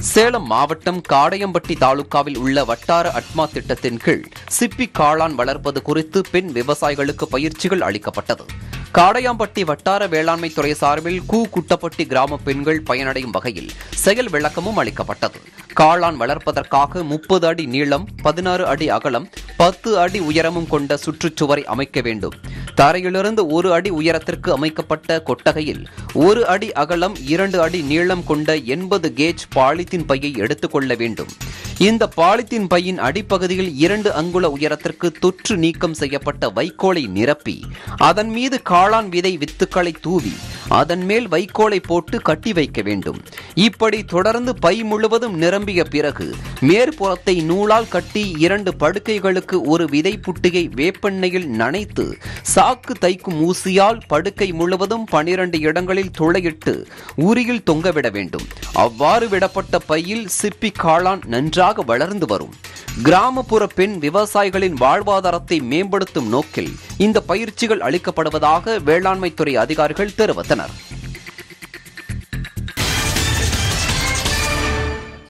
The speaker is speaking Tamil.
சேலம் மாவட்டம் காடையம்பட்டி தாலுகாவில் உள்ள வட்டார அட்மா திட்டத்தின் கீழ் சிப்பி காளான் வளர்ப்பது குறித்து பெண் விவசாயிகளுக்கு பயிற்சிகள் அளிக்கப்பட்டது காடையாம்பட்டி வட்டார வேளாண்மை துறை சார்பில் கூ குட்டப்பட்டி கிராம பெண்கள் பயனடையும் வகையில் செயல் விளக்கமும் அளிக்கப்பட்டது காளான் வளர்ப்பதற்காக முப்பது அடி நீளம் பதினாறு அடி அகலம் பத்து அடி உயரமும் கொண்ட சுற்றுச்சுவரை அமைக்க வேண்டும் தரையிலிருந்து ஒரு அடி உயரத்திற்கு அமைக்கப்பட்ட கொட்டகையில் ஒரு அடி அகலம் இரண்டு அடி நீளம் கொண்ட எண்பது கேஜ் பாலித்தீன் பையை எடுத்துக்கொள்ள வேண்டும் இந்த பாலித்தீன் பையின் அடிப்பகுதியில் இரண்டு அங்குல உயரத்திற்கு தொற்று நீக்கம் செய்யப்பட்ட வைக்கோலை நிரப்பி அதன் மீது காளான் விதை வித்துக்களை தூவி அதன் மேல் வைக்கோலை போட்டு கட்டி வைக்க வேண்டும் இப்படி தொடர்ந்து பை முழுவதும் நிரம்பிய பிறகு மேற்புறத்தை நூலால் கட்டி இரண்டு படுக்கைகளுக்கு ஒரு விதை புட்டியை வேப்பெண்ணெயில் நனைத்து சாக்கு தைக்கும் ஊசியால் படுக்கை முழுவதும் பனிரண்டு இடங்களில் துளையிட்டு உரியில் தொங்கவிட வேண்டும் அவ்வாறு விடப்பட்ட பையில் சிப்பி காளான் நன்றாக வளர்ந்து வரும் கிராமப்புற பெண் விவசாயிகளின் வாழ்வாதாரத்தை மேம்படுத்தும் நோக்கில் இந்த பயிற்சிகள் அளிக்கப்படுவதாக வேளாண்மைத்துறை அதிகாரிகள் தெரிவித்தனர்